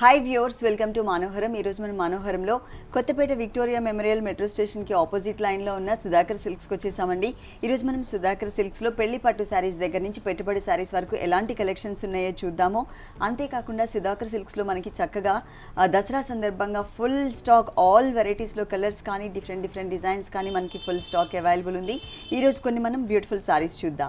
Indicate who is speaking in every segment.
Speaker 1: Hi viewers welcome to Manoharam ఈరోజు మనం మనోహరంలో కొత్తపేట విక్టోరియా మెమోరియల్ మెట్రో స్టేషన్కి ఆపోజిట్ లైన్లో ఉన్న సుధాకర్ సిల్క్స్కి వచ్చేసామండి ఈరోజు మనం సుధాకర్ సిల్క్స్లో పెళ్లి పట్టు శారీస్ దగ్గర నుంచి పెట్టుబడి శారీస్ వరకు ఎలాంటి కలెక్షన్స్ ఉన్నాయో చూద్దాము అంతేకాకుండా సుధాకర్ సిల్క్స్లో మనకి చక్కగా ఆ, దసరా సందర్భంగా ఫుల్ స్టాక్ ఆల్ వెరైటీస్లో కలర్స్ కానీ డిఫరెంట్ డిఫరెంట్ డిజైన్స్ కానీ మనకి ఫుల్ స్టాక్ అవైలబుల్ ఉంది ఈరోజు కొన్ని మనం బ్యూటిఫుల్ శారీస్ చూద్దాం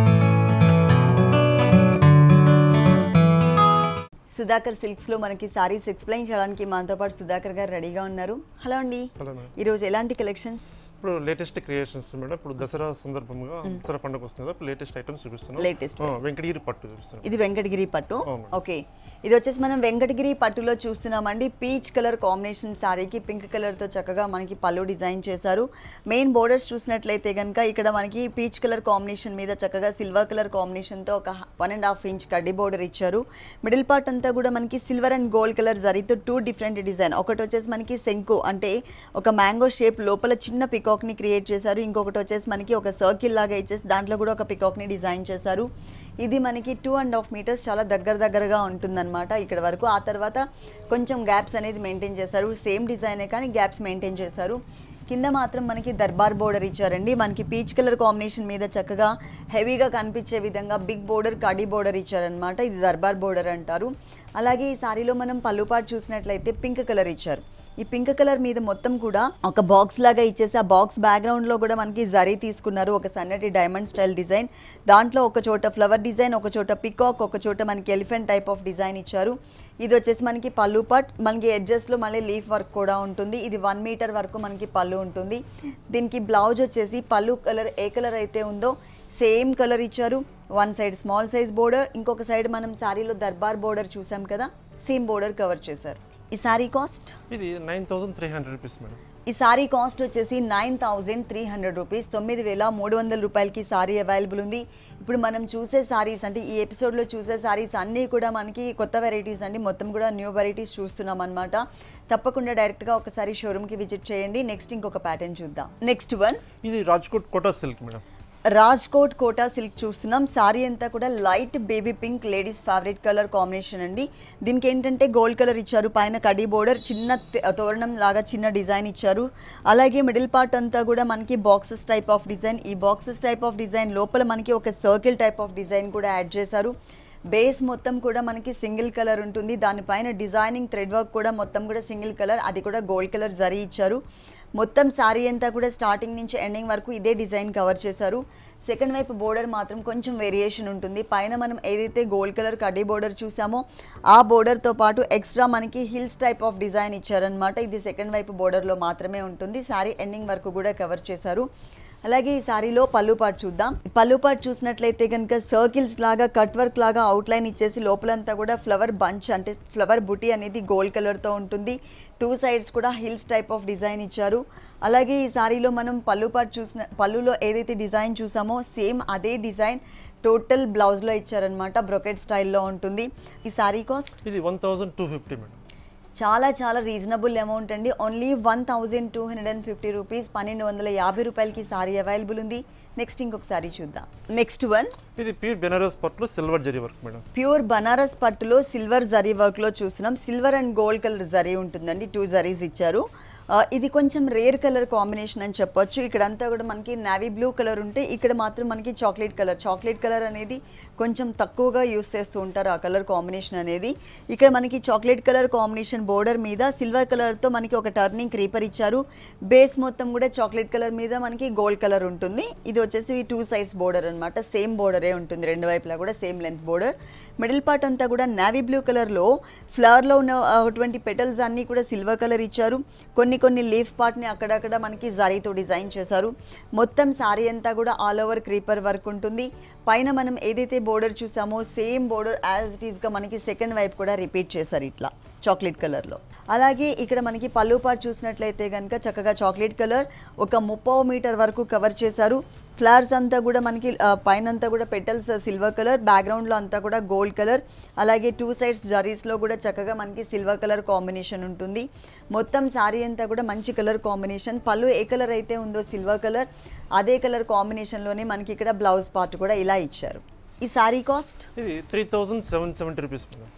Speaker 1: సుధాకర్ సిల్క్స్ లో మనకి సారీస్ ఎక్స్ప్లెయిన్ చేయడానికి మనతో పాటు సుధాకర్ గారు రెడీగా ఉన్నారు హలో అండి
Speaker 2: హలో మేడం
Speaker 1: ఈరోజు ఎలాంటి కలెక్షన్స్
Speaker 2: ఇప్పుడు లేటెస్ట్ క్రియేషన్స్ మేడం ఇప్పుడు దసరా సందర్భంగా దసరా పండుగ వస్తుంది కదా లేటెస్ట్ ఐటమ్స్ చూపిస్తున్నాం
Speaker 1: లేటెస్ట్
Speaker 2: ఆ, వెంకటగిరి పట్టు చూపిస్తున్నాం
Speaker 1: ఇది వెంకటగిరి పట్టు
Speaker 2: అవును.
Speaker 1: ఓకే ఇది వచ్చేసి మనం వెంకటగిరి పట్టులో చూస్తున్నామండి పీచ్ కలర్ కాంబినేషన్ శారీకి పింక్ కలర్ తో చక్కగా మనకి పళ్ళు డిజైన్ చేశారు మెయిన్ బోర్డర్స్ చూసినట్లయితే కనుక ఇక్కడ మనకి పీచ్ కలర్ కాంబినేషన్ మీద చక్కగా సిల్వర్ కలర్ కాంబినేషన్ తో ఒక వన్ అండ్ హాఫ్ ఇంచ్ కడ్డీ బోర్డర్ ఇచ్చారు మిడిల్ పార్ట్ అంతా కూడా మనకి సిల్వర్ అండ్ గోల్డ్ కలర్ జరీతో టూ డిఫరెంట్ డిజైన్ ఒకటి వచ్చేసి మనకి శంకు అంటే ఒక మ్యాంగో షేప్ లోపల చిన్న పికాక్ ని క్రియేట్ చేశారు ఇంకొకటి వచ్చేసి మనకి ఒక సర్కిల్ లాగా ఇచ్చేసి దాంట్లో కూడా ఒక పికాక్ ని డిజైన్ చేశారు ఇది మనకి టూ అండ్ హాఫ్ మీటర్స్ చాలా దగ్గర దగ్గరగా ఉంటుందన్నమాట ఇక్కడ వరకు ఆ తర్వాత కొంచెం గ్యాప్స్ అనేది మెయింటైన్ చేశారు సేమ్ డిజైనే కానీ గ్యాప్స్ మెయింటైన్ చేశారు కింద మాత్రం మనకి దర్బార్ బోర్డర్ ఇచ్చారండి మనకి పీచ్ కలర్ కాంబినేషన్ మీద చక్కగా హెవీగా కనిపించే విధంగా బిగ్ బోర్డర్ కడీ బోర్డర్ ఇచ్చారనమాట ఇది దర్బార్ బోర్డర్ అంటారు అలాగే ఈ సారీలో మనం పళ్ళుపాటు చూసినట్లయితే పింక్ కలర్ ఇచ్చారు ఈ పింక్ కలర్ మీద మొత్తం కూడా ఒక బాక్స్ లాగా ఇచ్చేసి ఆ బాక్స్ బ్యాక్గ్రౌండ్ లో కూడా మనకి జరీ తీసుకున్నారు ఒక సన్నటి డైమండ్ స్టైల్ డిజైన్ దాంట్లో ఒక చోట ఫ్లవర్ డిజైన్ ఒక చోట పికాక్ ఒక చోట మనకి ఎలిఫెంట్ టైప్ ఆఫ్ డిజైన్ ఇచ్చారు ఇది వచ్చేసి మనకి పళ్ళు పాట్ మనకి edges లో మళ్ళీ లీఫ్ వర్క్ కూడా ఉంటుంది ఇది వన్ మీటర్ వరకు మనకి పళ్ళు ఉంటుంది దీనికి బ్లౌజ్ వచ్చేసి పళ్ళు కలర్ ఏ కలర్ అయితే ఉందో సేమ్ కలర్ ఇచ్చారు one side small size border ఇంకొక సైడ్ మనం శారీలో దర్బార్ బోర్డర్ చూసాం కదా సేమ్ బోర్డర్ కవర్ చేశారు ఈ శారీ కాస్ట్
Speaker 2: ఇది nine thousand three hundred rupees madam
Speaker 1: ఈ సారీ కాస్ట్ వచ్చేసి nine thousand three hundred rupees తొమ్మిది వేల మూడు వందల రూపాయలకి సారీ అవైలబుల్ ఉంది ఇప్పుడు మనం చూసే సారీస్ అంటే ఈ ఎపిసోడ్లో చూసే సారీస్ అన్నీ కూడా మనకి కొత్త వెరైటీస్ అండి మొత్తం కూడా న్యూ వెరైటీస్ చూస్తున్నాం అనమాట తప్పకుండా డైరెక్ట్గా ఒకసారి షోరూమ్కి విజిట్ చేయండి నెక్స్ట్ ఇంకొక ప్యాటర్న్ చూద్దాం నెక్స్ట్ వన్
Speaker 2: ఇది Rajkot Kota silk madam
Speaker 1: Rajkot Kota silk చూస్తున్నాం సారీ అంతా కూడా light baby pink ladies favourite colour combination అండి దీనికి ఏంటంటే గోల్డ్ కలర్ ఇచ్చారు పైన కడీ బోర్డర్ చిన్న తి- తోరణం లాగా చిన్న డిజైన్ ఇచ్చారు అలాగే మిడిల్ పార్ట్ అంతా కూడా మనకి బాక్సెస్ టైప్ ఆఫ్ డిజైన్ ఈ బాక్సెస్ టైప్ ఆఫ్ డిజైన్ లోపల మనకి ఒక సర్కిల్ టైప్ ఆఫ్ డిజైన్ కూడా యాడ్ చేశారు బేస్ మొత్తం కూడా మనకి సింగిల్ కలర్ ఉంటుంది దానిపైన డిజైనింగ్ థ్రెడ్ వర్క్ కూడా మొత్తం కూడా సింగిల్ కలర్ అది కూడా గోల్డ్ కలర్ జరీ ఇచ్చారు మొత్తం శారీ అంతా కూడా స్టార్టింగ్ నుంచి ఎండింగ్ వరకు ఇదే డిజైన్ కవర్ చేశారు సెకండ్ వైపు బోర్డర్ మాత్రం కొంచెం వేరియేషన్ ఉంటుంది పైన మనం ఏదైతే గోల్డ్ కలర్ కడ్డీ బోర్డర్ చూసామో ఆ బోర్డర్తో పాటు ఎక్స్ట్రా మనకి హిల్స్ టైప్ ఆఫ్ డిజైన్ ఇచ్చారనమాట ఇది సెకండ్ వైపు బోర్డర్లో మాత్రమే ఉంటుంది శారీ ఎండింగ్ వరకు కూడా కవర్ చేశారు అలాగే ఈ సారీలో పళ్ళు పాటు చూద్దాం పళ్ళు పాటు చూసినట్లయితే కనుక సర్కిల్స్ లాగా కట్ వర్క్ లాగా అవుట్లైన్ ఇచ్చేసి లోపలంతా కూడా ఫ్లవర్ బంచ్ అంటే ఫ్లవర్ బుటీ అనేది గోల్డ్ కలర్తో ఉంటుంది టూ సైడ్స్ కూడా హిల్స్ టైప్ ఆఫ్ డిజైన్ ఇచ్చారు అలాగే ఈ సారీలో మనం పళ్ళు పాటు చూసిన పళ్ళులో ఏదైతే డిజైన్ చూసామో సేమ్ అదే డిజైన్ టోటల్ బ్లౌజ్లో ఇచ్చారనమాట బ్రొకెట్ స్టైల్లో ఉంటుంది ఈ సారీ కాస్ట్
Speaker 2: ఇది one thousand two fifty madam
Speaker 1: చాలా చాలా రీజనబుల్ అమౌంట్ అండి only one thousand two hundred and fifty rupees పన్నెండు వందల యాభై రూపాయలకి సారీ అవైలబుల్ ఉంది నెక్స్ట్ ఇంకొక సారీ చూద్దాం నెక్స్ట్ వన్
Speaker 2: ఇది ప్యూర్ బెనారస్ పట్టులో silver zari work madam
Speaker 1: pure Banaras పట్టులో సిల్వర్ జరీ వర్క్లో చూస్తున్నాం silver and gold colour zari ఉంటుందండి టూ జరీస్ ఇచ్చారు ఆ, ఇది కొంచెం రేర్ కలర్ కాంబినేషన్ అని చెప్పొచ్చు ఇక్కడంతా కూడా మనకి నావీ బ్లూ కలర్ ఉంటే ఇక్కడ మాత్రం మనకి చాక్లెట్ కలర్ చాక్లెట్ కలర్ అనేది కొంచెం తక్కువగా యూస్ చేస్తూ ఉంటారు ఆ కలర్ కాంబినేషన్ అనేది ఇక్కడ మనకి చాక్లెట్ కలర్ కాంబినేషన్ బోర్డర్ మీద సిల్వర్ కలర్తో మనకి ఒక టర్నింగ్ క్రీపర్ ఇచ్చారు బేస్ మొత్తం కూడా చాక్లెట్ కలర్ మీద మనకి గోల్డ్ కలర్ ఉంటుంది ఇది వచ్చేసి టూ సైడ్స్ బోర్డర్ అన్నమాట సేమ్ బోర్డరే ఉంటుంది రెండు వైపులా కూడా same length border middle part అంతా కూడా నావీ బ్లూ కలర్లో ఫ్లవర్లో ఉన్న ఆ, అటువంటి పెటల్స్ అన్నీ కూడా సిల్వర్ కలర్ ఇచ్చారు కొన్ని కొన్ని లీఫ్ పార్ట్ని అక్కడక్కడ మనకి జరీతో డిజైన్ చేశారు మొత్తం సారీ అంతా కూడా ఆల్ ఓవర్ క్రీపర్ వర్క్ ఉంటుంది పైన మనం ఏదైతే బోర్డర్ చూసామో సేమ్ బోర్డర్ యాజ్ ఇట్ ఈస్గా మనకి సెకండ్ వైపు కూడా రిపీట్ చేశారు ఇట్లా చాక్లెట్ కలర్లో అలాగే ఇక్కడ మనకి పళ్ళు పాటు చూసినట్లయితే కనుక చక్కగా చాక్లెట్ కలర్ ఒక ముప్పో మీటర్ వరకు కవర్ చేశారు ఫ్లవర్స్ అంతా కూడా మనకి ఆ, పైన అంతా కూడా పెటల్స్ సిల్వర్ కలర్ బ్యాక్గ్రౌండ్లో అంతా కూడా గోల్డ్ కలర్ అలాగే టూ సైడ్స్ జరీస్లో కూడా చక్కగా మనకి సిల్వర్ కలర్ కాంబినేషన్ ఉంటుంది మొత్తం శారీ అంతా కూడా మంచి కలర్ కాంబినేషన్ పళ్ళు ఏ కలర్ అయితే ఉందో సిల్వర్ కలర్ అదే కలర్ కాంబినేషన్లోనే మనకి ఇక్కడ బ్లౌజ్ పార్ట్ కూడా ఇలా ఇచ్చారు ఈ శారీ కాస్ట్
Speaker 2: ఇది three thousand seven seventy rupees madam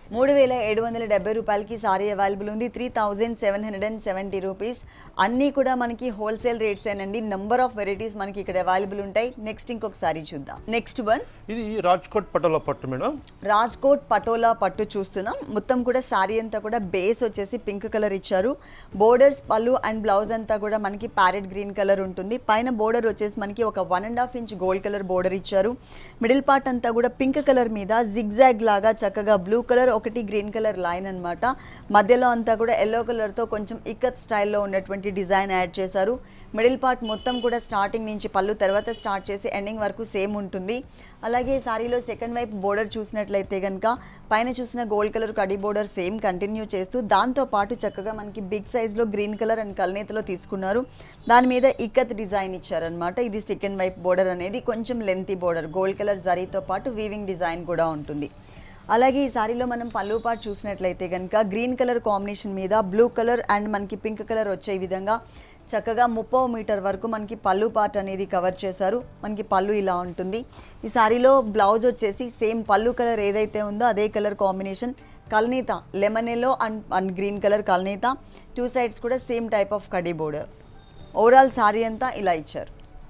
Speaker 1: మూడు వేల ఏడు వందల డెబ్బై రూపాయలకి సారీ అవైలబుల్ ఉంది three thousand seven hundred and seventy rupees అన్నీ కూడా మనకి హోల్సేల్ రేట్స్ ఏనండి నంబర్ ఆఫ్ వెరైటీస్ మనకి ఇక్కడ అవైలబుల్ ఉంటాయి నెక్స్ట్ ఇంకొక సారీ చూద్దాం నెక్స్ట్ వన్
Speaker 2: ఇది రాజ్కోట్ పటోలా పట్టు మేడం
Speaker 1: రాజ్కోట్ పటోలా పట్టు చూస్తున్నాం మొత్తం కూడా శారీ అంతా కూడా బేస్ వచ్చేసి పింక్ కలర్ ఇచ్చారు బోర్డర్స్ పళ్ళు అండ్ బ్లౌజ్ అంతా కూడా మనకి ప్యారెట్ గ్రీన్ కలర్ ఉంటుంది పైన బోర్డర్ వచ్చేసి మనకి ఒక one and half inch gold colour border ఇచ్చారు మిడిల్ పార్ట్ అంతా కూడా పింక్ కలర్ మీద జిగ్జాగ్ లాగా చక్కగా బ్లూ కలర్ ఒకటి గ్రీన్ కలర్ లైన్ అన్నమాట మధ్యలో అంతా కూడా ఎల్లో కలర్తో కొంచెం ఇక్కత్ స్టైల్లో ఉన్నటువంటి డిజైన్ యాడ్ చేశారు మిడిల్ పార్ట్ మొత్తం కూడా స్టార్టింగ్ నుంచి పళ్ళు తర్వాత స్టార్ట్ చేసి ఎండింగ్ వరకు సేమ్ ఉంటుంది అలాగే ఈ సారీలో సెకండ్ వైపు బోర్డర్ చూసినట్లయితే కనుక పైన చూసిన గోల్డ్ కలర్ కడి బోర్డర్ సేమ్ కంటిన్యూ చేస్తూ దాంతో పాటు చక్కగా మనకి బిగ్ సైజ్లో గ్రీన్ కలర్ అండ్ కల్నేతలో తీసుకున్నారు దాని మీద ఇక్కత్ డిజైన్ ఇచ్చారనమాట ఇది సెకండ్ వైపు బోర్డర్ అనేది కొంచెం లెంతీ బోర్డర్ గోల్డ్ కలర్ జరీతో పాటు వీవింగ్ డిజైన్ కూడా ఉంటుంది అలాగే ఈ సారీలో మనం పళ్ళు పాటు చూసినట్లయితే కనుక గ్రీన్ కలర్ కాంబినేషన్ మీద బ్లూ కలర్ అండ్ మనకి పింక్ కలర్ వచ్చే విధంగా చక్కగా ముప్పో మీటర్ వరకు మనకి పళ్ళు పార్ట్ అనేది కవర్ చేశారు మనకి పళ్ళు ఇలా ఉంటుంది ఈ సారీలో బ్లౌజ్ వచ్చేసి సేమ్ పళ్ళు కలర్ ఏదైతే ఉందో అదే కలర్ కాంబినేషన్ కల్నీత lemon yellow and and green colour కల్నీత టూ సైడ్స్ కూడా సేమ్ టైప్ ఆఫ్ కడీ బోర్డర్ ఓవరాల్ సారీ అంతా ఇలా ఇచ్చారు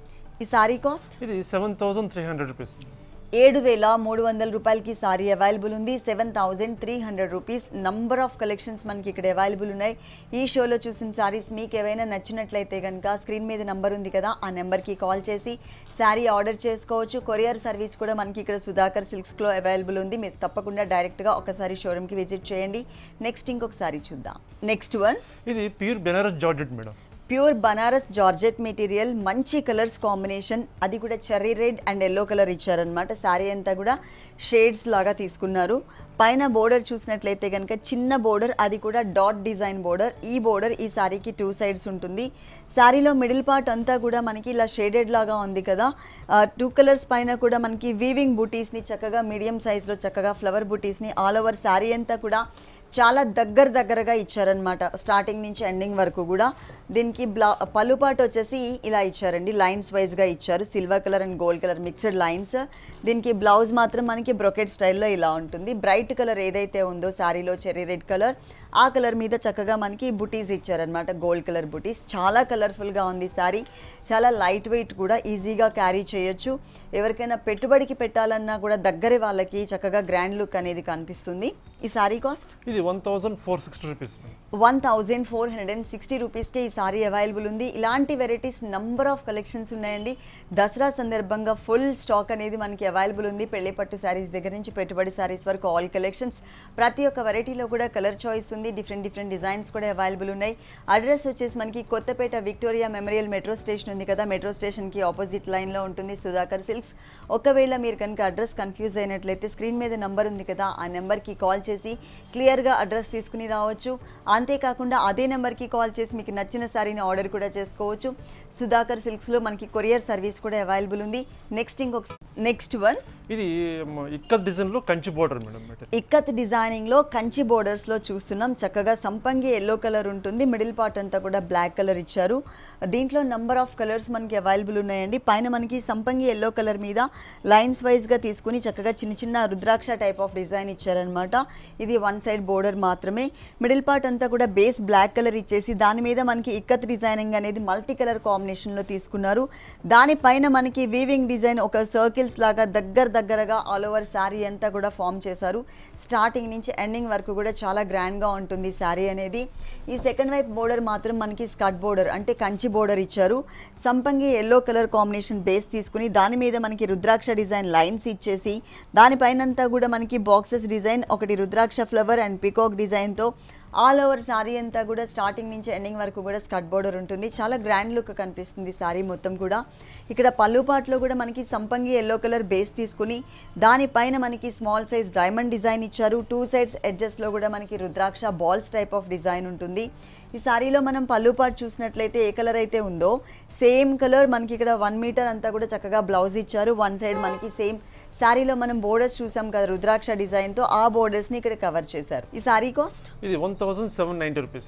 Speaker 1: ఈ సారీ కాస్ట్
Speaker 2: ఇది seven thousand three hundred rupees
Speaker 1: ఏడు వేల మూడు వందల రూపాయలకి సారీ అవైలబుల్ ఉంది seven thousand three hundred rupees number of collections మనకి ఇక్కడ అవైలబుల్ ఉన్నాయి ఈ షోలో చూసిన సారీస్ మీకు ఏవైనా నచ్చినట్లయితే కనుక స్క్రీన్ మీద నెంబర్ ఉంది కదా ఆ నెంబర్కి కాల్ చేసి శారీ ఆర్డర్ చేసుకోవచ్చు కొరియర్ సర్వీస్ కూడా మనకి ఇక్కడ సుధాకర్ సిల్క్స్లో అవైలబుల్ ఉంది మీరు తప్పకుండా డైరెక్ట్గా ఒకసారి షోరూమ్కి విజిట్ చేయండి నెక్స్ట్ ఇంకొక సారీ చూద్దాం నెక్స్ట్ వన్
Speaker 2: ఇది pure Banaras georgette madam
Speaker 1: pure Banaras georgette material మంచి కలర్స్ కాంబినేషన్ అది కూడా cherry red and yellow colour ఇచ్చారనమాట శారీ అంతా కూడా షేడ్స్ లాగా తీసుకున్నారు పైన బోర్డర్ చూసినట్లయితే కనుక చిన్న బోర్డర్ అది కూడా డాట్ డిజైన్ బోర్డర్ ఈ బోర్డర్ ఈ శారీకి టూ సైడ్స్ ఉంటుంది శారీలో మిడిల్ పార్ట్ అంతా కూడా మనకి ఇలా షేడెడ్ లాగా ఉంది కదా టూ కలర్స్ పైన కూడా మనకి వీవింగ్ బూటీస్ని చక్కగా మీడియం సైజ్లో చక్కగా ఫ్లవర్ బూటీస్ని ఆల్ ఓవర్ శారీ అంతా కూడా చాలా దగ్గర దగ్గరగా ఇచ్చారనమాట స్టార్టింగ్ నుంచి ఎండింగ్ వరకు కూడా దీనికి బ్లా పళ్ళుపాటు వచ్చేసి ఇలా ఇచ్చారండి లైన్స్ వైజ్గా ఇచ్చారు silver colour and gold colour mixed lines దీనికి బ్లౌజ్ మాత్రం మనకి బ్రొకెట్ స్టైల్లో ఇలా ఉంటుంది బ్రైట్ కలర్ ఏదైతే ఉందో శారీలో చెర్రీ రెడ్ కలర్ ఆ కలర్ మీద చక్కగా మనకి బుటీస్ ఇచ్చారనమాట గోల్డ్ కలర్ బుటీస్ చాలా కలర్ఫుల్గా ఉంది శారీ చాలా లైట్ వెయిట్ కూడా ఈజీగా క్యారీ చేయొచ్చు ఎవరికైనా పెట్టుబడికి పెట్టాలన్నా కూడా దగ్గర వాళ్ళకి చక్కగా గ్రాండ్ లుక్ అనేది కనిపిస్తుంది ఈ శారీ కాస్ట్
Speaker 2: ఇది one thousand four sixty rupees
Speaker 1: one thousand four hundred and sixty రూపీస్కి ఈ సారీ అవైలబుల్ ఉంది ఇలాంటి వెరైటీస్ నంబర్ ఆఫ్ కలెక్షన్స్ ఉన్నాయండి దసరా సందర్భంగా ఫుల్ స్టాక్ అనేది మనకి అవైలబుల్ ఉంది పెళ్లి పట్టు శారీస్ దగ్గర నుంచి పెట్టుబడి శారీస్ వరకు ఆల్ కలెక్షన్స్ ప్రతి ఒక్క వెరైటీలో కూడా కలర్ చాయిస్ ఉంది డిఫరెంట్ డిఫరెంట్ డిజైన్స్ కూడా అవైలబుల్ ఉన్నాయి అడ్రస్ వచ్చేసి మనకి Kothapeta Victoria Memorial metro station ఉంది కదా మెట్రో స్టేషన్కి ఆపోజిట్ లైన్లో ఉంటుంది సుధాకర్ సిల్క్స్ ఒకవేళ మీరు కనుక అడ్రస్ కన్ఫ్యూజ్ అయినట్లయితే స్క్రీన్ మీద నెంబర్ ఉంది కదా ఆ నెంబర్కి కాల్ చేసి క్లియర్గా అడ్రస్ తీసుకుని రావచ్చు అంతేకాకుండా అదే నెంబర్కి కాల్ చేసి మీకు నచ్చిన శారీని ఆర్డర్ కూడా చేసుకోవచ్చు సుధాకర్ సిల్క్స్లో మనకి కొరియర్ సర్వీస్ కూడా అవైలబుల్ ఉంది నెక్స్ట్ ఇంకొక నెక్స్ట్ వన్
Speaker 2: ఇది మ- ఇక్కత్ డిజైన్లో Kanchi border madam material
Speaker 1: ikat డిజైనింగ్లో కంచి బోర్డర్స్లో చూస్తున్నాం చక్కగా సంపంగి ఎల్లో కలర్ ఉంటుంది మిడిల్ పార్ట్ అంతా కూడా బ్లాక్ కలర్ ఇచ్చారు దీంట్లో నంబర్ ఆఫ్ కలర్స్ మనకి అవైలబుల్ ఉన్నాయండి పైన మనకి సంపంగి ఎల్లో కలర్ మీద లైన్స్ వైజ్గా తీసుకుని చక్కగా చిన్న చిన్న రుద్రాక్ష టైప్ ఆఫ్ డిజైన్ ఇచ్చారనమాట ఇది వన్ సైడ్ బోర్డర్ మాత్రమే మిడిల్ పార్ట్ అంతా కూడా బేస్ బ్లాక్ కలర్ ఇచ్చేసి దాని మీద మనకి ఇక్కత్ డిజైనింగ్ అనేది మల్టీ కలర్ కాంబినేషన్లో తీసుకున్నారు దానిపైన మనకి వీవింగ్ డిజైన్ ఒక సర్కిల్స్ లాగా దగ్గర దగ్గరగా ఆల్ ఓవర్ శారీ అంతా కూడా ఫామ్ చేశారు స్టార్టింగ్ నుంచి ఎండింగ్ వరకు కూడా చాలా గ్రాండ్గా ఉంటుంది శారీ అనేది ఈ సెకండ్ వైపు బోర్డర్ మాత్రం మనకి స్కట్ బోర్డర్ అంటే కంచి బోర్డర్ ఇచ్చారు సంపంగి ఎల్లో కలర్ కాంబినేషన్ బేస్ తీసుకుని దాని మీద మనకి రుద్రాక్ష డిజైన్ లైన్స్ ఇచ్చేసి దానిపైనంతా కూడా మనకి బాక్సెస్ డిజైన్ ఒకటి రుద్రాక్ష ఫ్లవర్ అండ్ పికాక్ డిజైన్తో ఆల్ ఓవర్ శారీ అంతా కూడా స్టార్టింగ్ నుంచి ఎండింగ్ వరకు కూడా స్కట్ బోర్డర్ ఉంటుంది చాలా గ్రాండ్ లుక్ కనిపిస్తుంది శారీ మొత్తం కూడా ఇక్కడ పళ్ళు పాటలో కూడా మనకి సంపంగి ఎల్లో కలర్ బేస్ తీసుకుని దానిపైన మనకి స్మాల్ సైజ్ డైమండ్ డిజైన్ ఇచ్చారు టూ సైడ్స్ ఎడ్జెస్లో కూడా మనకి రుద్రాక్ష బాల్స్ టైప్ ఆఫ్ డిజైన్ ఉంటుంది ఈ శారీలో మనం పళ్ళు పాటు చూసినట్లయితే ఏ కలర్ అయితే ఉందో సేమ్ కలర్ మనకి ఇక్కడ వన్ మీటర్ అంతా కూడా చక్కగా బ్లౌజ్ ఇచ్చారు వన్ సైడ్ మనకి సేమ్ శారీలో మనం బోర్డర్స్ చూసాం కదా రుద్రాక్ష డిజైన్తో ఆ బోర్డర్స్ని ఇక్కడ కవర్ చేశారు ఈ శారీ కాస్ట్
Speaker 2: ఇది one thousand seven ninety rupees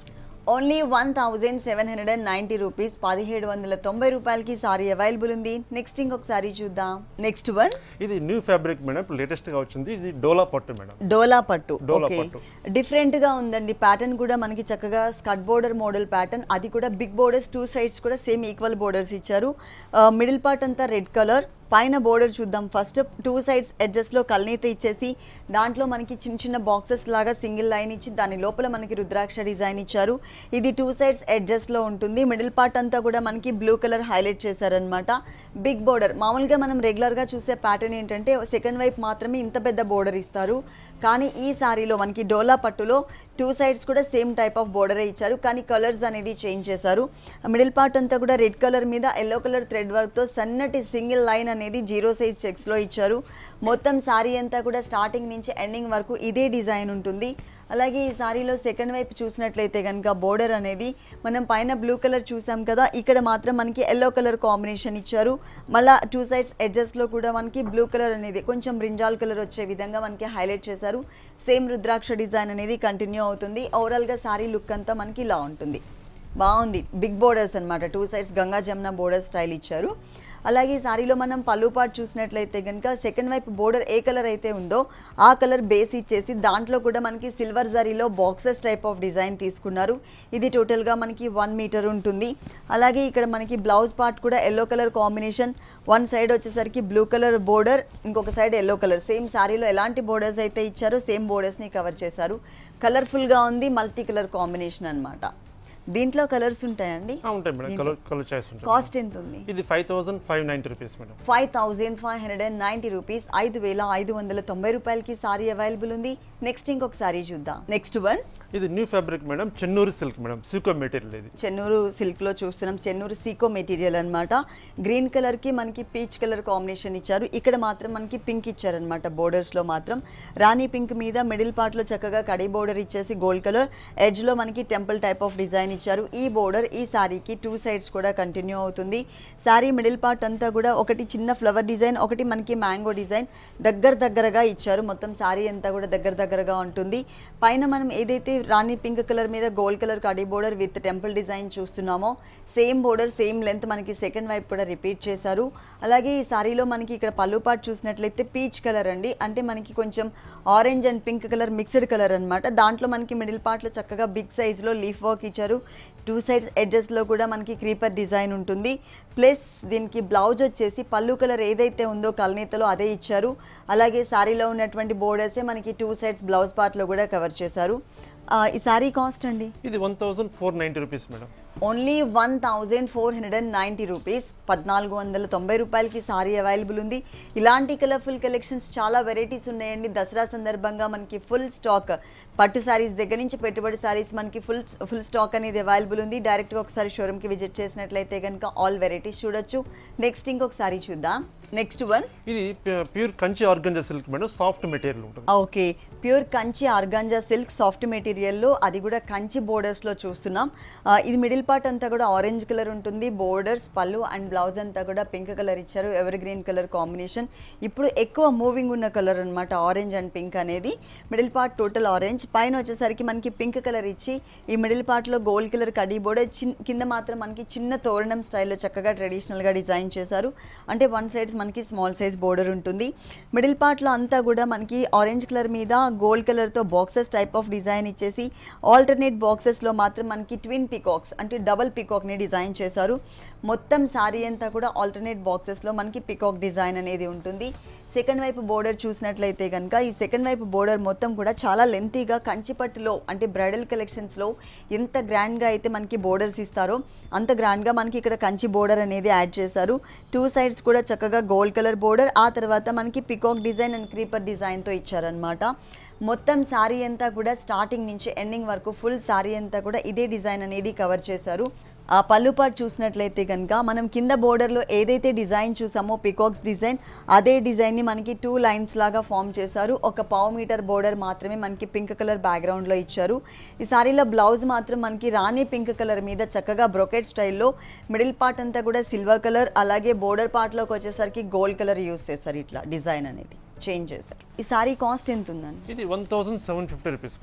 Speaker 1: only one thousand seven hundred and ninety rupees పదిహేడు వందల తొంభై రూపాయలకి సారీ అవైలబుల్ ఉంది నెక్స్ట్ ఇంకొక సారీ చూద్దాం నెక్స్ట్ వన్
Speaker 2: ఇది న్యూ ఫ్యాబ్రిక్ మేడం ఇప్పుడు లేటెస్ట్ గా వచ్చింది ఇది డోలా పట్టు మేడం
Speaker 1: డోలా పట్టు
Speaker 2: డోలా
Speaker 1: ఓకే
Speaker 2: పట్టు.
Speaker 1: డిఫరెంట్ గా ఉందండి ప్యాటర్న్ కూడా మనకి చక్కగా స్కట్ బోర్డర్ మోడల్ ప్యాటర్న్ అది కూడా బిగ్ బోర్డర్స్ టూ సైడ్స్ కూడా సేమ్ ఈక్వల్ బోర్డర్స్ ఇచ్చారు మిడిల్ పార్ట్ అంతా రెడ్ కలర్ పైన బోర్డర్ చూద్దాం ఫస్ట్ టూ సైడ్స్ ఎడ్జెస్ లో కల్నీత ఇచ్చేసి దాంట్లో మనకి చిన్న చిన్న బాక్సెస్ లాగా సింగిల్ లైన్ ఇచ్చి దాని లోపల మనకి రుద్రాక్ష డిజైన్ ఇచ్చారు ఇది టూ సైడ్స్ ఎడ్జెస్ లో ఉంటుంది మిడిల్ పార్ట్ అంతా కూడా మనకి బ్లూ కలర్ హైలైట్ చేశారనమాట బిగ్ బోర్డర్ మామూలుగా మనం రెగ్యులర్ గా చూసే ప్యాటర్న్ ఏంటంటే సెకండ్ వైపు మాత్రమే ఇంత పెద్ద బోర్డర్ ఇస్తారు కానీ ఈ సారీలో మనకి డోలా పట్టులో టూ సైడ్స్ కూడా సేమ్ టైప్ ఆఫ్ బోర్డరే ఇచ్చారు కానీ కలర్స్ అనేది చేంజ్ చేశారు మిడిల్ పార్ట్ అంతా కూడా రెడ్ కలర్ మీద ఎల్లో కలర్ థ్రెడ్ వర్క్తో సన్నటి సింగిల్ లైన్ అనేది జీరో సైజ్ చెక్స్లో ఇచ్చారు మొత్తం సారీ అంతా కూడా స్టార్టింగ్ నుంచి ఎండింగ్ వరకు ఇదే డిజైన్ ఉంటుంది అలాగే ఈ సారీలో సెకండ్ వైపు చూసినట్లయితే కనుక బోర్డర్ అనేది మనం పైన బ్లూ కలర్ చూసాం కదా ఇక్కడ మాత్రం మనకి ఎల్లో కలర్ కాంబినేషన్ ఇచ్చారు మళ్ళా టూ సైడ్స్ ఎడ్జెస్లో కూడా మనకి బ్లూ కలర్ అనేది కొంచెం బ్రింజాల్ కలర్ వచ్చే విధంగా మనకి హైలైట్ చేశారు సేమ్ రుద్రాక్ష డిజైన్ అనేది కంటిన్యూ అవుతుంది ఓవరాల్గా సారీ లుక్ అంతా మనకి ఇలా ఉంటుంది బాగుంది బిగ్ బోర్డర్స్ అన్నమాట two sides Ganga Jamuna border style ఇచ్చారు అలాగే ఈ సారీలో మనం పళ్ళు పాటు చూసినట్లయితే కనుక సెకండ్ వైపు బోర్డర్ ఏ కలర్ అయితే ఉందో ఆ కలర్ బేస్ ఇచ్చేసి దాంట్లో కూడా మనకి సిల్వర్ జరీలో బాక్సెస్ టైప్ ఆఫ్ డిజైన్ తీసుకున్నారు ఇది టోటల్గా మనకి వన్ మీటర్ ఉంటుంది అలాగే ఇక్కడ మనకి బ్లౌజ్ పార్ట్ కూడా yellow colour combination one side వచ్చేసరికి బ్లూ కలర్ బోర్డర్ ఇంకొక సైడ్ ఎల్లో కలర్ సేమ్ సారీలో ఎలాంటి బోర్డర్స్ అయితే ఇచ్చారో సేమ్ బోర్డర్స్ని కవర్ చేశారు కలర్ఫుల్గా ఉంది మల్టీ కలర్ కాంబినేషన్ అన్నమాట దీంట్లో కలర్స్ ఉంటాయండి
Speaker 2: ఆ, ఉంటాయి మేడం కలర్ కలర్ చాయిస్ ఉంటుంది
Speaker 1: కాస్ట్ ఎంత ఉంది
Speaker 2: ఇది five thousand five ninety rupees madam
Speaker 1: five thousand five hundred and ninety rupees ఐదు వేల ఐదు వందల తొంభై రూపాయలకి సారీ అవైలబుల్ ఉంది నెక్స్ట్ ఇంకొక సారీ చూద్దాం నెక్స్ట్ వన్
Speaker 2: ఇది new fabric madam Chennur silk madam సీకో మెటీరియల్ ఇది
Speaker 1: చెన్నూరు సిల్క్లో చూస్తున్నాం చెన్నూరు సీకో మెటీరియల్ అన్నమాట గ్రీన్ కలర్కి మనకి పీచ్ కలర్ కాంబినేషన్ ఇచ్చారు ఇక్కడ మాత్రం మనకి పింక్ ఇచ్చారనమాట బోర్డర్స్లో మాత్రం రాణి పింక్ మీద మిడిల్ పార్ట్లో చక్కగా కడి బోర్డర్ ఇచ్చేసి గోల్డ్ కలర్ ఎడ్జ్లో మనకి టెంపుల్ టైప్ ఆఫ్ డిజైన్ ఇచ్చారు ఈ బోర్డర్ ఈ శారీకి టూ సైడ్స్ కూడా కంటిన్యూ అవుతుంది శారీ మిడిల్ పార్ట్ అంతా కూడా ఒకటి చిన్న ఫ్లవర్ డిజైన్ ఒకటి మనకి మ్యాంగో డిజైన్ దగ్గర దగ్గరగా ఇచ్చారు మొత్తం శారీ అంతా కూడా దగ్గర దగ్గరగా ఉంటుంది పైన మనం ఏదైతే రాణి పింక్ కలర్ మీద గోల్డ్ కలర్ కడి బోర్డర్ విత్ టెంపుల్ డిజైన్ చూస్తున్నామో సేమ్ బోర్డర్ సేమ్ లెంత్ మనకి సెకండ్ వైపు కూడా రిపీట్ చేశారు అలాగే ఈ సారీలో మనకి ఇక్కడ పళ్ళు పాటు చూసినట్లయితే పీచ్ కలర్ అండి అంటే మనకి కొంచెం orange and pink colour mixed colour అన్నమాట దాంట్లో మనకి మిడిల్ పార్ట్లో చక్కగా బిగ్ సైజ్లో లీఫ్ వర్క్ ఇచ్చారు టూ సైడ్స్ ఎడ్జెస్లో కూడా మనకి క్రీపర్ డిజైన్ ఉంటుంది ప్లస్ దీనికి బ్లౌజ్ వచ్చేసి పళ్ళు కలర్ ఏదైతే ఉందో కల్నీతలో అదే ఇచ్చారు అలాగే సారీలో ఉన్నటువంటి బోర్డర్సే మనకి టూ సైడ్స్ బ్లౌజ్ పార్ట్లో కూడా కవర్ చేశారు ఆ, ఈ సారీ కాస్ట్ అండి
Speaker 2: ఇది one thousand four ninety rupees madam
Speaker 1: only one thousand four hundred and ninety rupees పద్నాలుగు వందల తొంభై రూపాయలకి సారీ అవైలబుల్ ఉంది ఇలాంటి కలర్ఫుల్ కలెక్షన్స్ చాలా వెరైటీస్ ఉన్నాయండి దసరా సందర్భంగా మనకి ఫుల్ స్టాక్ పట్టు సారీస్ దగ్గర నుంచి పెట్టుబడి సారీస్ మనకి ఫుల్ ఫుల్ స్టాక్ అనేది అవైలబుల్ ఉంది డైరెక్ట్గా ఒకసారి షోరూమ్కి విజిట్ చేసినట్లయితే కనుక ఆల్ వెరైటీస్ చూడొచ్చు నెక్స్ట్ ఇంకొక సారీ చూద్దాం నెక్స్ట్ వన్
Speaker 2: ఇది pure Kanchi organza silk madam soft material ఉంటుంది
Speaker 1: okay pure Kanchi organza silk soft మెటీరియల్లో అది కూడా కంచి బోర్డర్స్లో చూస్తున్నాం ఆ, ఇది మిడిల్ పార్ట్ అంతా కూడా ఆరెంజ్ కలర్ ఉంటుంది బోర్డర్స్ పళ్ళు అండ్ బ్లౌజ్ అంతా కూడా పింక్ కలర్ ఇచ్చారు ఎవర్ గ్రీన్ కలర్ కాంబినేషన్ ఇప్పుడు ఎక్కువ మూవింగ్ ఉన్న కలర్ అన్నమాట ఆరెంజ్ అండ్ పింక్ అనేది మిడిల్ పార్ట్ టోటల్ ఆరెంజ్ పైన వచ్చేసరికి మనకి పింక్ కలర్ ఇచ్చి ఈ మిడిల్ పార్ట్లో గోల్డ్ కలర్ కడీ బోర్డర్ చిన్ కింద మాత్రం మనకి చిన్న తోరణం స్టైల్లో చక్కగా ట్రెడిషనల్గా డిజైన్ చేశారు అంటే వన్ సైడ్ మనకి స్మాల్ సైజ్ బోర్డర్ ఉంటుంది మిడిల్ పార్ట్లో అంతా కూడా మనకి ఆరెంజ్ కలర్ మీద గోల్డ్ కలర్తో బాక్సెస్ టైప్ ఆఫ్ డిజైన్ ఇచ్చేసి ఆల్టర్నేట్ బాక్సెస్లో మాత్రం మనకి ట్విన్ పికాక్స్ అంటే డబల్ పికాక్ని డిజైన్ చేశారు మొత్తం సారీ అంతా కూడా ఆల్టర్నేట్ బాక్సెస్లో మనకి పికాక్ డిజైన్ అనేది ఉంటుంది సెకండ్ వైపు బోర్డర్ చూసినట్లయితే కనుక ఈ సెకండ్ వైపు బోర్డర్ మొత్తం కూడా చాలా లెంతీగా కంచిపట్టులో అంటే బ్రైడల్ కలెక్షన్స్లో ఎంత గ్రాండ్గా అయితే మనకి బోర్డర్స్ ఇస్తారో అంత గ్రాండ్గా మనకి ఇక్కడ కంచి బోర్డర్ అనేది యాడ్ చేశారు టూ సైడ్స్ కూడా చక్కగా గోల్డ్ కలర్ బోర్డర్ ఆ తర్వాత మనకి పికాక్ డిజైన్ అండ్ క్రీపర్ డిజైన్తో ఇచ్చారనమాట మొత్తం శారీ అంతా కూడా స్టార్టింగ్ నుంచి ఎండింగ్ వరకు ఫుల్ శారీ అంతా కూడా ఇదే డిజైన్ అనేది కవర్ చేశారు ఆ పళ్ళు పాటు చూసినట్లయితే కనుక మనం కింద బోర్డర్లో ఏదైతే డిజైన్ చూసామో పికాక్స్ డిజైన్ అదే డిజైన్ని మనకి టూ లైన్స్ లాగా ఫామ్ చేశారు ఒక పావు మీటర్ బోర్డర్ మాత్రమే మనకి పింక్ కలర్ బ్యాక్గ్రౌండ్లో ఇచ్చారు ఈ సారీలో బ్లౌజ్ మాత్రం మనకి రాణి పింక్ కలర్ మీద చక్కగా బ్రొకెట్ స్టైల్లో మిడిల్ పార్ట్ అంతా కూడా సిల్వర్ కలర్ అలాగే బోర్డర్ పార్ట్లోకి వచ్చేసరికి గోల్డ్ కలర్ యూస్ చేశారు ఇట్లా డిజైన్ అనేది చేంజ్ చేశారు ఈ సారీ కాస్ట్ ఎంత ఉందండి
Speaker 2: ఇది one thousand seven fifty rupees madam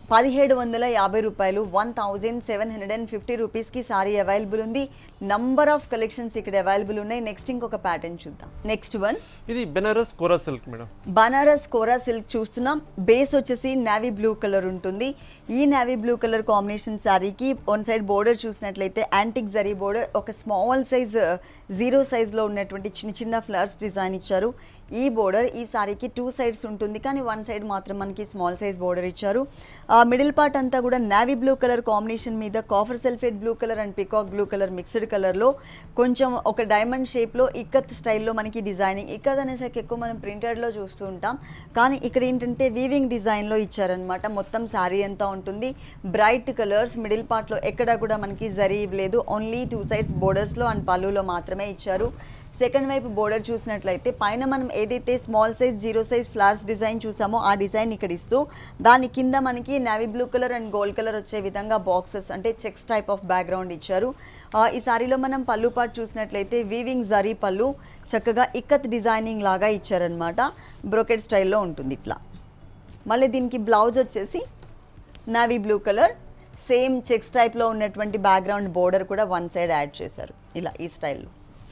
Speaker 1: పదిహేడు వందల యాభై రూపాయలు one thousand seven hundred and fifty రూపీస్కి సారీ అవైలబుల్ ఉంది నంబర్ ఆఫ్ కలెక్షన్స్ ఇక్కడ అవైలబుల్ ఉన్నాయి నెక్స్ట్ ఇంకొక ప్యాటర్న్ చూద్దాం నెక్స్ట్ వన్
Speaker 2: ఇది Banaras kora silk madam
Speaker 1: Banaras kora silk చూస్తున్నాం బేస్ వచ్చేసి నావీ బ్లూ కలర్ ఉంటుంది ఈ నావీ బ్లూ కలర్ కాంబినేషన్ శారీకి వన్ సైడ్ బోర్డర్ చూసినట్లయితే యాంటిక్ జరీ బోర్డర్ ఒక స్మాల్ సైజ్ జీరో సైజ్లో ఉన్నటువంటి చిన్న చిన్న ఫ్లవర్స్ డిజైన్ ఇచ్చారు ఈ బోర్డర్ ఈ సారీకి టూ సైడ్స్ ఉంటుంది కానీ వన్ సైడ్ మాత్రం మనకి స్మాల్ సైజ్ బోర్డర్ ఇచ్చారు మిడిల్ పార్ట్ అంతా కూడా నావీ బ్లూ కలర్ కాంబినేషన్ మీద copper sulphate blue colour and peacock blue colour mixed కలర్లో కొంచెం ఒక డైమండ్ షేప్లో ఇక్కత్ స్టైల్లో మనకి డిజైనింగ్ ఇక్కత్ అనేసరికి ఎక్కువ మనం ప్రింటెడ్లో చూస్తూ ఉంటాం కానీ ఇక్కడ ఏంటంటే వీవింగ్ డిజైన్లో ఇచ్చారనమాట మొత్తం శారీ అంతా ఉంటుంది బ్రైట్ కలర్స్ మిడిల్ పార్ట్లో ఎక్కడ కూడా మనకి జరీ లేదు ఓన్లీ టూ సైడ్స్ బోర్డర్స్లో అండ్ పళ్ళులో మాత్రమే ఇచ్చారు సెకండ్ వైపు బోర్డర్ చూసినట్లయితే పైన మనం ఏదైతే small size zero size flowers design చూసామో ఆ డిజైన్ ఇక్కడ ఇస్తూ దాని కింద మనకి navy blue colour and gold colour వచ్చే విధంగా బాక్సెస్ అంటే చెక్స్ టైప్ ఆఫ్ బ్యాక్గ్రౌండ్ ఇచ్చారు ఆ, ఈ సారీలో మనం పళ్ళు పాటు చూసినట్లయితే వీవింగ్ జరీ పళ్ళు చక్కగా ఇక్కత్ డిజైనింగ్ లాగా ఇచ్చారనమాట బ్రోకెట్ స్టైల్లో ఉంటుంది ఇట్లా మళ్ళీ దీనికి బ్లౌజ్ వచ్చేసి navy blue colour same checks టైప్లో ఉన్నటువంటి బ్యాక్గ్రౌండ్ బోర్డర్ కూడా వన్ సైడ్ యాడ్ చేశారు ఇలా ఈ స్టైల్లో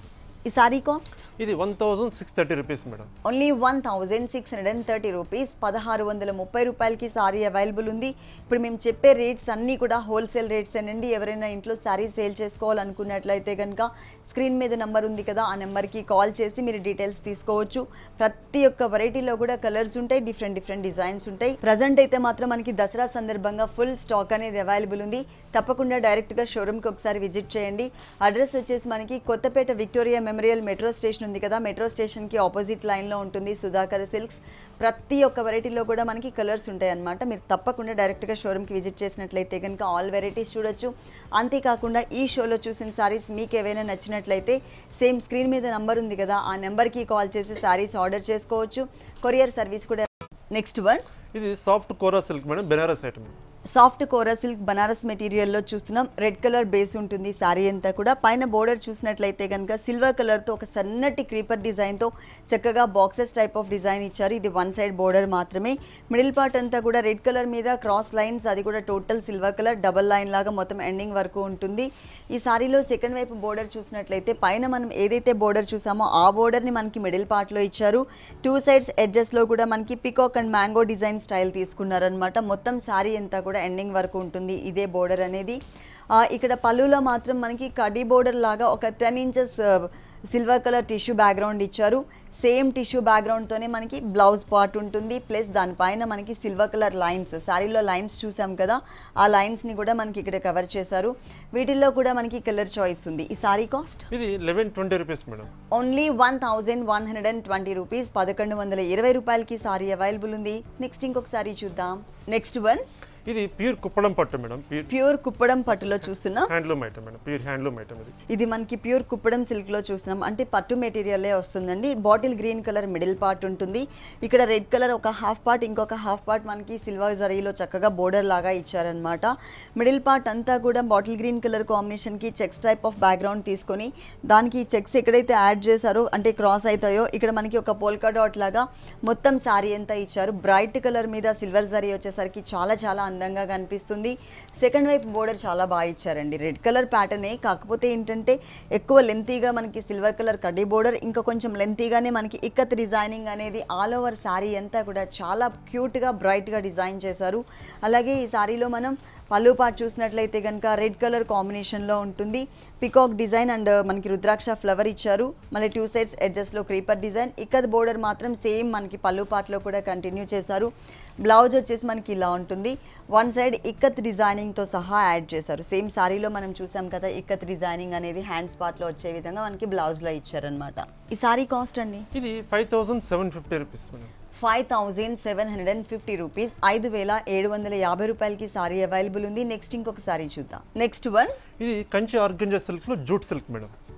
Speaker 1: ఈ సారీ కాస్ట్
Speaker 2: ఇది one thousand six thirty rupees madam
Speaker 1: only one thousand six hundred and thirty rupees పదహారు వందల ముప్పై రూపాయలకి సారీ అవైలబుల్ ఉంది ఇప్పుడు మేము చెప్పే రేట్స్ అన్నీ కూడా హోల్సేల్ రేట్స్ అండి ఎవరైనా ఇంట్లో సారీ సేల్ చేసుకోవాలనుకున్నట్లయితే కనుక స్క్రీన్ మీద నెంబర్ ఉంది కదా ఆ నెంబర్కి కాల్ చేసి మీరు డీటెయిల్స్ తీసుకోవచ్చు ప్రతి ఒక్క వెరైటీలో కూడా కలర్స్ ఉంటాయి డిఫరెంట్ డిఫరెంట్ డిజైన్స్ ఉంటాయి ప్రజెంట్ అయితే మాత్రం మనకి దసరా సందర్భంగా ఫుల్ స్టాక్ అనేది అవైలబుల్ ఉంది తప్పకుండా డైరెక్ట్గా షోరూమ్కి ఒకసారి విజిట్ చేయండి అడ్రస్ వచ్చేసి మనకి Kothapeta Victoria Memorial metro station ఉంది కదా మెట్రో స్టేషన్కి ఆపోజిట్ లైన్లో ఉంటుంది సుధాకర్ సిల్క్స్ ప్రతి ఒక్క వెరైటీలో కూడా మనకి కలర్స్ ఉంటాయి అన్నమాట మీరు తప్పకుండా డైరెక్ట్గా షోరూమ్కి విజిట్ చేసినట్లయితే కనుక ఆల్ వెరైటీస్ చూడొచ్చు అంతేకాకుండా ఈ షోలో చూసిన సారీస్ మీకు ఏవైనా నచ్చినట్లయితే సేమ్ స్క్రీన్ మీద నంబర్ ఉంది కదా ఆ నెంబర్కి కాల్ చేసి సారీస్ ఆర్డర్ చేసుకోవచ్చు కొరియర్ సర్వీస్ కూడా నెక్స్ట్ వన్
Speaker 2: ఇది soft kora silk madam Banaras item
Speaker 1: soft kora silk Banaras మెటీరియల్లో చూస్తున్నాం రెడ్ కలర్ బేస్ ఉంటుంది శారీ అంతా కూడా పైన బోర్డర్ చూసినట్లయితే కనుక సిల్వర్ కలర్తో ఒక సన్నటి క్రీపర్ డిజైన్తో చక్కగా బాక్సెస్ టైప్ ఆఫ్ డిజైన్ ఇచ్చారు ఇది వన్ సైడ్ బోర్డర్ మాత్రమే మిడిల్ పార్ట్ అంతా కూడా రెడ్ కలర్ మీద క్రాస్ లైన్స్ అది కూడా total silver colour double line లాగా మొత్తం ఎండింగ్ వరకు ఉంటుంది ఈ సారీలో సెకండ్ వైపు బోర్డర్ చూసినట్లయితే పైన మనం ఏదైతే బోర్డర్ చూసామో ఆ బోర్డర్ని మనకి మిడిల్ పార్ట్లో ఇచ్చారు టూ సైడ్స్ ఎడ్జెస్లో కూడా మనకి peacock and mango design style తీసుకున్నారనమాట మొత్తం శారీ అంతా కూడా ఎండింగ్ వరకు ఉంటుంది ఇదే బోర్డర్ అనేది ఆ, ఇక్కడ పళ్ళులో మాత్రం మనకి కడీ బోర్డర్ లాగా ఒక ten inches silver colour tissue background ఇచ్చారు సేమ్ టిష్యూ బ్యాక్గ్రౌండ్తోనే మనకి బ్లౌజ్ పార్ట్ ఉంటుంది ప్లస్ దానిపైన మనకి సిల్వర్ కలర్ లైన్స్ శారీలో లైన్స్ చూసాం కదా ఆ లైన్స్ని కూడా మనకి ఇక్కడ కవర్ చేశారు వీటిల్లో కూడా మనకి కలర్ చాయిస్ ఉంది ఈ సారీ కాస్ట్
Speaker 2: ఇది eleven twenty rupees madam
Speaker 1: only one thousand one hundred and twenty rupees పదకొండు వందల ఇరవై రూపాయలకి సారీ అవైలబుల్ ఉంది నెక్స్ట్ ఇంకొక సారీ చూద్దాం నెక్స్ట్ వన్
Speaker 2: ఇది ప్యూర్ కుప్పడం పట్టు మేడం ప్యూర్
Speaker 1: ప్యూర్ కుప్పడం పట్టులో చూస్తున్నాం
Speaker 2: handloom item madam pure handloom item ఇది
Speaker 1: ఇది మనకి ప్యూర్ కుప్పడం సిల్క్లో చూస్తున్నాం అంటే పట్టు మెటీరియలే వస్తుందండి bottle green colour middle part ఉంటుంది ఇక్కడ రెడ్ కలర్ ఒక హాఫ్ పార్ట్ ఇంకొక హాఫ్ పార్ట్ మనకి సిల్వర్ జరీలో చక్కగా బోర్డర్ లాగా ఇచ్చారనమాట మిడిల్ పార్ట్ అంతా కూడా బాటిల్ గ్రీన్ కలర్ కాంబినేషన్కి చెక్స్ టైప్ ఆఫ్ బ్యాక్గ్రౌండ్ తీసుకొని దానికి ఈ చెక్స్ ఎక్కడైతే యాడ్ చేశారో అంటే క్రాస్ అవుతాయో ఇక్కడ మనకి ఒక పోల్కా డాట్ లాగా మొత్తం శారీ అంతా ఇచ్చారు బ్రైట్ కలర్ మీద సిల్వర్ జరీ వచ్చేసరికి చాలా చాలా అందంగా కనిపిస్తుంది సెకండ్ వైపు బోర్డర్ చాలా బాగా ఇచ్చారండి రెడ్ కలర్ ప్యాటర్నే కాకపోతే ఏంటంటే ఎక్కువ లెంతీగా మనకి సిల్వర్ కలర్ కడ్డీ బోర్డర్ ఇంకా కొంచెం లెంతీగానే మనకి ఇక్కత్ డిజైనింగ్ అనేది ఆల్ ఓవర్ శారీ అంతా కూడా చాలా క్యూట్గా బ్రైట్గా డిజైన్ చేశారు అలాగే ఈ శారీలో మనం పళ్ళు పాటు చూసినట్లయితే కనుక రెడ్ కలర్ కాంబినేషన్లో ఉంటుంది పికాక్ డిజైన్ అండ్ మనకి రుద్రాక్ష ఫ్లవర్ ఇచ్చారు మళ్ళీ టూ సైడ్స్ ఎడ్జస్ట్లో క్రీపర్ డిజైన్ ఇక్కత్ బోర్డర్ మాత్రం సేమ్ మనకి పళ్ళు పాటలో కూడా కంటిన్యూ చేశారు బ్లౌజ్ వచ్చేసి మనకి ఇలా ఉంటుంది వన్ సైడ్ ఇక్కత్ డిజైనింగ్తో సహా యాడ్ చేశారు సేమ్ సారీలో మనం చూసాం కదా ఇక్కత్ డిజైనింగ్ అనేది హ్యాండ్స్ పార్ట్లో వచ్చే విధంగా మనకి బ్లౌజ్లో ఇచ్చారనమాట ఈ సారీ కాస్ట్ అండి
Speaker 2: ఇది five thousand seven fifty rupees madam
Speaker 1: five thousand seven hundred and fifty rupees ఐదు వేల ఏడు వందల యాభై రూపాయలకి సారీ అవైలబుల్ ఉంది నెక్స్ట్ ఇంకొక సారీ చూద్దాం నెక్స్ట్ వన్
Speaker 2: ఇది కంచి ఆర్గంజా సిల్క్లో jute silk madam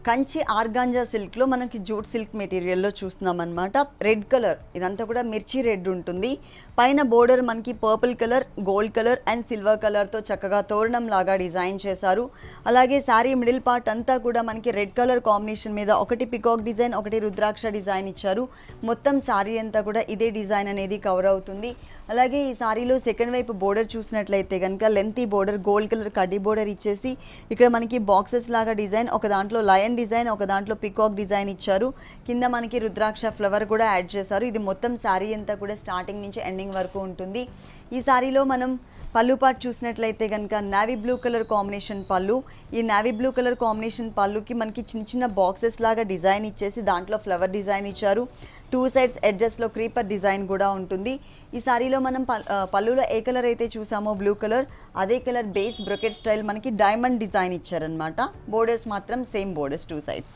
Speaker 1: Kanchi organza సిల్క్లో మనకి జూట్ సిల్క్ మెటీరియల్లో చూస్తున్నాం అనమాట రెడ్ కలర్ ఇదంతా కూడా మిర్చి రెడ్ ఉంటుంది పైన బోర్డర్ మనకి purple colour gold colour and silver కలర్తో చక్కగా తోరణం లాగా డిజైన్ చేశారు అలాగే శారీ మిడిల్ పార్ట్ అంతా కూడా మనకి రెడ్ కలర్ కాంబినేషన్ మీద ఒకటి పికాక్ డిజైన్ ఒకటి రుద్రాక్ష డిజైన్ ఇచ్చారు మొత్తం శారీ అంతా కూడా ఇదే డిజైన్ అనేది కవర్ అవుతుంది అలాగే ఈ శారీలో సెకండ్ వైపు బోర్డర్ చూసినట్లయితే కనుక లెంతీ బోర్డర్ గోల్డ్ కలర్ కడ్డీ బోర్డర్ ఇచ్చేసి ఇక్కడ మనకి బాక్సెస్ లాగా డిజైన్ ఒక దాంట్లో లయన్ డిజైన్ ఒక దాంట్లో పికాక్ డిజైన్ ఇచ్చారు కింద మనకి రుద్రాక్ష ఫ్లవర్ కూడా యాడ్ చేశారు ఇది మొత్తం శారీ అంతా కూడా స్టార్టింగ్ నుంచి ఎండింగ్ వరకు ఉంటుంది ఈ శారీలో మనం పళ్ళు పాటు చూసినట్లయితే కనుక నావీ బ్లూ కలర్ కాంబినేషన్ పళ్ళు ఈ నావీ బ్లూ కలర్ కాంబినేషన్ పళ్ళుకి మనకి చిన్న చిన్న బాక్సెస్ లాగా డిజైన్ ఇచ్చేసి దాంట్లో ఫ్లవర్ డిజైన్ ఇచ్చారు టూ సైడ్స్ ఎడ్జెస్లో క్రీపర్ డిజైన్ కూడా ఉంటుంది ఈ సారీలో మనం పల్- ఆ, పళ్ళులో ఏ కలర్ అయితే చూసామో బ్లూ కలర్ అదే కలర్ బేస్ బ్రొకెట్ స్టైల్ మనకి డైమండ్ డిజైన్ ఇచ్చారనమాట బోర్డర్స్ మాత్రం సేమ్ బోర్డర్స్ టూ సైడ్స్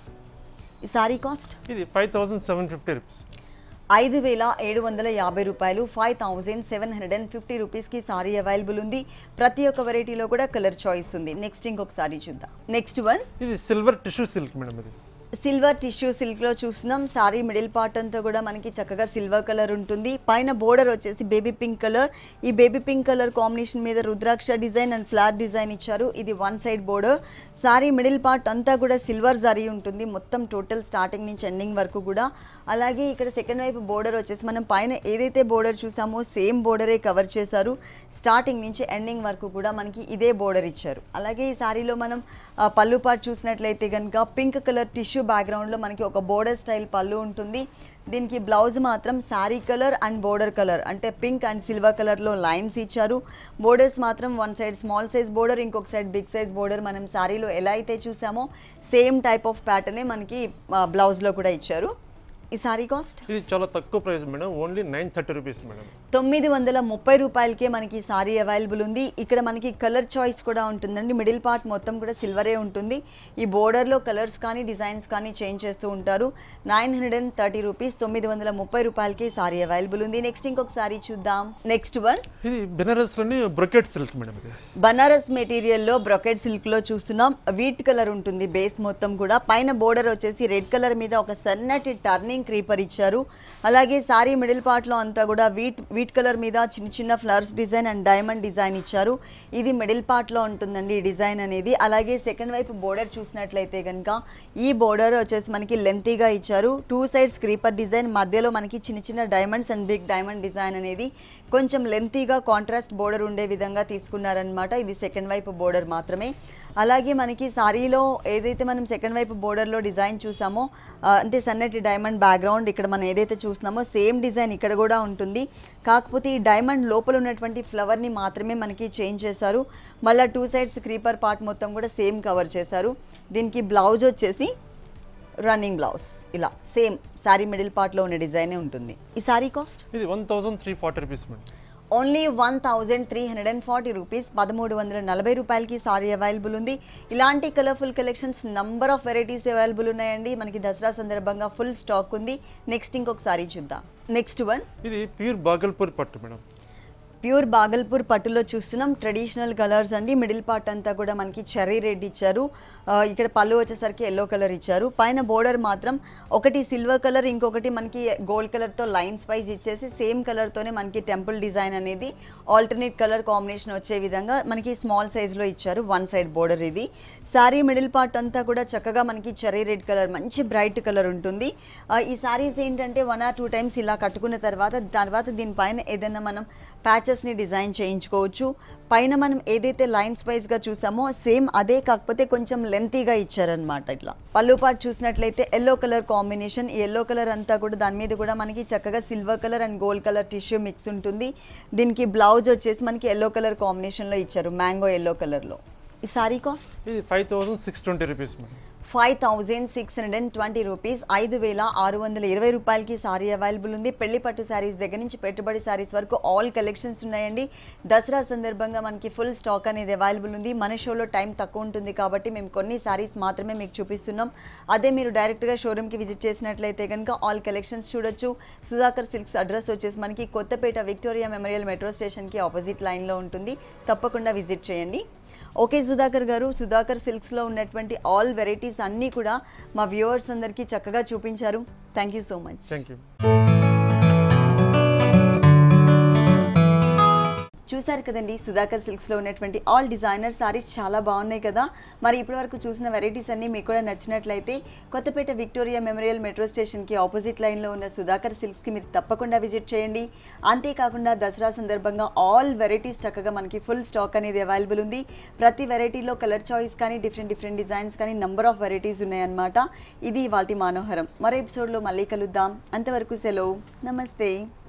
Speaker 1: ఈ సారీ కాస్ట్
Speaker 2: ఇది five thousand seven fifty rupees
Speaker 1: ఐదు వేల ఏడు వందల యాభై రూపాయలు five thousand seven hundred and fifty రూపీస్కి సారీ అవైలబుల్ ఉంది ప్రతి ఒక్క వెరైటీలో కూడా కలర్ చాయిస్ ఉంది నెక్స్ట్ ఇంకొక సారీ చూద్దాం నెక్స్ట్ వన్
Speaker 2: ఇది సిల్వర్ టిష్యూ సిల్క్ మేడం ఇది
Speaker 1: సిల్వర్ టిష్యూ సిల్క్లో చూస్తున్నాం సారీ మిడిల్ పార్ట్ అంతా కూడా మనకి చక్కగా సిల్వర్ కలర్ ఉంటుంది పైన బోర్డర్ వచ్చేసి బేబీ పింక్ కలర్ ఈ బేబీ పింక్ కలర్ కాంబినేషన్ మీద rudraksha design and flower design ఇచ్చారు ఇది one side border sari middle part అంతా కూడా సిల్వర్ జరీ ఉంటుంది మొత్తం టోటల్ స్టార్టింగ్ నుంచి ఎండింగ్ వరకు కూడా అలాగే ఇక్కడ సెకండ్ వైపు బోర్డర్ వచ్చేసి మనం పైన ఏదైతే బోర్డర్ చూసామో సేమ్ బోర్డరే కవర్ చేశారు స్టార్టింగ్ నుంచి ఎండింగ్ వరకు కూడా మనకి ఇదే బోర్డర్ ఇచ్చారు అలాగే ఈ సారీలో మనం ఆ, పళ్ళు పార్ట్ చూసినట్లయితే కనుక పింక్ కలర్ టిష్యూ బ్యాక్గ్రౌండ్లో మనకి ఒక బోర్డర్ స్టైల్ పళ్ళు ఉంటుంది దీనికి బ్లౌజ్ మాత్రం sari colour and border colour అంటే పింక్ అండ్ సిల్వర్ కలర్లో లైన్స్ ఇచ్చారు బోర్డర్స్ మాత్రం one side small size border ఇంకొక సైడ్ బిగ్ సైజ్ బోర్డర్ మనం శారీలో ఎలా అయితే చూసామో సేమ్ టైప్ ఆఫ్ ప్యాటర్నే మనకి బ్లౌజ్లో కూడా ఇచ్చారు ఈ సారీ కాస్ట్
Speaker 2: ఇది చాలా తక్కువ price madam only nine thirty rupees madam
Speaker 1: తొమ్మిది వందల ముప్పై రూపాయలకే మనకి సారీ అవైలబుల్ ఉంది ఇక్కడ మనకి కలర్ చాయిస్ కూడా ఉంటుందండి మిడిల్ పార్ట్ మొత్తం కూడా సిల్వరే ఉంటుంది ఈ బోర్డర్లో కలర్స్ కానీ డిజైన్స్ కానీ చేంజ్ చేస్తూ ఉంటారు nine hundred and thirty rupees తొమ్మిది వందల ముప్పై రూపాయలకి సారీ అవైలబుల్ ఉంది నెక్స్ట్ ఇంకొక సారీ చూద్దాం నెక్స్ట్ వన్
Speaker 2: ఇది బెనారస్లోని బ్రొకెట్ సిల్క్ మేడం ఇది
Speaker 1: బనారస్ మెటీరియల్లో బ్రొకెట్ సిల్క్లో చూస్తున్నాం వీట్ కలర్ ఉంటుంది బేస్ మొత్తం కూడా పైన బోర్డర్ వచ్చేసి రెడ్ కలర్ మీద ఒక సన్నటి టర్నింగ్ క్రీపర్ ఇచ్చారు అలాగే సారీ మిడిల్ పార్ట్లో అంతా కూడా వీట్ వీట్ కలర్ మీద చిన్న చిన్న flowers design and diamond design ఇచ్చారు ఇది మిడిల్ పార్ట్లో ఉంటుందండి ఈ డిజైన్ అనేది అలాగే సెకండ్ వైపు బోర్డర్ చూసినట్లయితే కనుక ఈ బోర్డర్ వచ్చేసి మనకి లెంతీగా ఇచ్చారు టూ సైడ్స్ క్రీపర్ డిజైన్ మధ్యలో మనకి చిన్న చిన్న diamonds and big diamond design అనేది కొంచెం లెంతీగా కాంట్రాస్ట్ బోర్డర్ ఉండే విధంగా తీసుకున్నారనమాట ఇది సెకండ్ వైపు బోర్డర్ మాత్రమే అలాగే మనకి సారీలో ఏదైతే మనం సెకండ్ వైపు బోర్డర్లో డిజైన్ చూసామో ఆ, అంటే సన్నటి డైమండ్ బ్యాక్గ్రౌండ్ ఇక్కడ మనం ఏదైతే చూస్తున్నామో సేమ్ డిజైన్ ఇక్కడ కూడా ఉంటుంది కాకపోతే ఈ డైమండ్ లోపల ఉన్నటువంటి ఫ్లవర్ని మాత్రమే మనకి చేంజ్ చేశారు మళ్ళీ టూ సైడ్స్ క్రీపర్ పార్ట్ మొత్తం కూడా సేమ్ కవర్ చేశారు దీనికి బ్లౌజ్ వచ్చేసి రన్నింగ్ బ్లౌజ్ ఇలా సేమ్ శారీ మిడిల్ పార్ట్లో ఉన్న డిజైనే ఉంటుంది ఈ శారీ కాస్ట్
Speaker 2: ఇది one thousand three forty rupees madam
Speaker 1: only one thousand three hundred and forty rupees పదమూడు వందల నలభై రూపాయలకి సారీ అవైలబుల్ ఉంది ఇలాంటి colourful collections number of varieties available ఉన్నాయండి మనకి దసరా సందర్భంగా ఫుల్ స్టాక్ ఉంది నెక్స్ట్ ఇంకొక సారీ చూద్దాం నెక్స్ట్ వన్
Speaker 2: ఇది ప్యూర్ బాగల్పూర్ పట్టు మేడం
Speaker 1: ప్యూర్ బాగల్పూర్ పట్టులో చూస్తున్నాం ట్రెడిషనల్ కలర్స్ అండి మిడిల్ పార్ట్ అంతా కూడా మనకి చెర్రీ రెడ్ ఇచ్చారు ఆ, ఇక్కడ పళ్ళు వచ్చేసరికి ఎల్లో కలర్ ఇచ్చారు పైన బోర్డర్ మాత్రం ఒకటి సిల్వర్ కలర్ ఇంకొకటి మనకి గోల్డ్ కలర్తో లైన్స్ వైజ్ ఇచ్చేసి సేమ్ కలర్తోనే మనకి టెంపుల్ డిజైన్ అనేది ఆల్టర్నేట్ కలర్ కాంబినేషన్ వచ్చే విధంగా మనకి స్మాల్ సైజ్లో ఇచ్చారు వన్ సైడ్ బోర్డర్ ఇది శారీ మిడిల్ పార్ట్ అంతా కూడా చక్కగా మనకి చెర్రీ రెడ్ కలర్ మంచి బ్రైట్ కలర్ ఉంటుంది ఆ, ఈ శారీస్ ఏంటంటే వన్ ఆర్ టూ టైమ్స్ ఇలా కట్టుకున్న తర్వాత తర్వాత దీనిపైన ఏదైనా మనం ప్యాచెస్ని డిజైన్ చేయించుకోవచ్చు పైన మనం ఏదైతే లైన్స్ వైజ్గా చూసామో సేమ్ అదే కాకపోతే కొంచెం లెంతీగా ఇచ్చారనమాట ఇట్లా పళ్ళు పాటు చూసినట్లయితే ఎల్లో కలర్ కాంబినేషన్ ఈ ఎల్లో కలర్ అంతా కూడా దాని మీద కూడా మనకి చక్కగా silver colour and gold colour tissue mix ఉంటుంది దీనికి బ్లౌజ్ వచ్చేసి మనకి ఎల్లో కలర్ కాంబినేషన్లో ఇచ్చారు మ్యాంగో ఎల్లో కలర్లో ఈ సారీ కాస్ట్
Speaker 2: ఇది five thousand six twenty rupees madam
Speaker 1: five thousand six hundred and twenty rupees ఐదు వేల ఆరు వందల ఇరవై రూపాయలకి సారీ అవైలబుల్ ఉంది పెళ్లి పట్టు శారీస్ దగ్గర నుంచి పెట్టుబడి శారీస్ వరకు ఆల్ కలెక్షన్స్ ఉన్నాయండి దసరా సందర్భంగా మనకి ఫుల్ స్టాక్ అనేది అవైలబుల్ ఉంది మన షోలో టైం తక్కువ ఉంటుంది కాబట్టి మేము కొన్ని శారీస్ మాత్రమే మీకు చూపిస్తున్నాం అదే మీరు డైరెక్ట్గా షోరూమ్కి విజిట్ చేసినట్లయితే కనుక ఆల్ కలెక్షన్స్ చూడొచ్చు సుధాకర్ సిల్క్స్ అడ్రస్ వచ్చేసి మనకి కొత్తపేట విక్టోరియా మెమోరియల్ మెట్రో స్టేషన్కి ఆపోజిట్ లైన్లో ఉంటుంది తప్పకుండా విజిట్ చేయండి ఓకే సుధాకర్ గారు సుధాకర్ సిల్క్స్లో ఉన్నటువంటి ఆల్ వెరైటీస్ అన్నీ కూడా మా వ్యూవర్స్ అందరికీ చక్కగా చూపించారు thank you so much
Speaker 2: thank you
Speaker 1: చూసారు కదండి సుధాకర్ సిల్క్స్లో ఉన్నటువంటి ఆల్ డిజైనర్ సారీస్ చాలా బాగున్నాయి కదా మరి ఇప్పటివరకు చూసిన వెరైటీస్ అన్నీ మీకు కూడా నచ్చినట్లయితే కొత్తపేట విక్టోరియా మెమోరియల్ మెట్రో స్టేషన్కి ఆపోజిట్ లైన్లో ఉన్న సుధాకర్ సిల్క్స్కి మీరు తప్పకుండా విజిట్ చేయండి అంతేకాకుండా దసరా సందర్భంగా ఆల్ వెరైటీస్ చక్కగా మనకి ఫుల్ స్టాక్ అనేది అవైలబుల్ ఉంది ప్రతి వెరైటీలో కలర్ చాయిస్ కానీ డిఫరెంట్ డిఫరెంట్ డిజైన్స్ కానీ నంబర్ ఆఫ్ వెరైటీస్ ఉన్నాయన్నమాట ఇది వాటి మనోహరం మరో ఎపిసోడ్లో మళ్ళీ కలుద్దాం అంతవరకు సెలవు నమస్తే